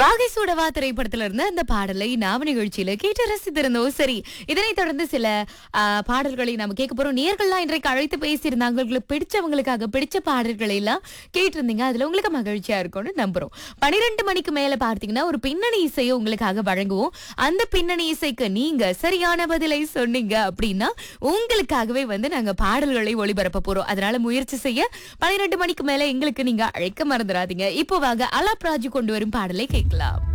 வாகை சூடவா திரைப்படத்துல இருந்து அந்த பாடலை நாம நிகழ்ச்சியில கேட்டு ரசித்திருந்தோம் சரி இதனைத் தொடர்ந்து சில ஆ, பாடல்களை நம்ம கேட்க போறோம் நேர்கள்லாம் இன்றைக்கு அழைத்து பேசியிருந்தாங்க உங்களுக்கு பிடிச்சவங்களுக்காக பிடிச்ச பாடல்களை எல்லாம் கேட்டிருந்தீங்க அதுல உங்களுக்கு மகிழ்ச்சியா இருக்கும்னு நம்புறோம் பனிரெண்டு மணிக்கு மேல பார்த்தீங்கன்னா ஒரு பின்னணி இசையை உங்களுக்காக வழங்குவோம் அந்த பின்னணி இசைக்கு நீங்க சரியான பதிலை சொன்னீங்க அப்படின்னா உங்களுக்காகவே வந்து நாங்க பாடல்களை ஒளிபரப்ப போறோம் அதனால முயற்சி செய்ய பனிரெண்டு மணிக்கு மேல எங்களுக்கு நீங்க அழைக்க மறந்துடாதீங்க இப்போ வாங்க அலாப் ராஜு கொண்டு வரும் பாடலை கேட்கலாம்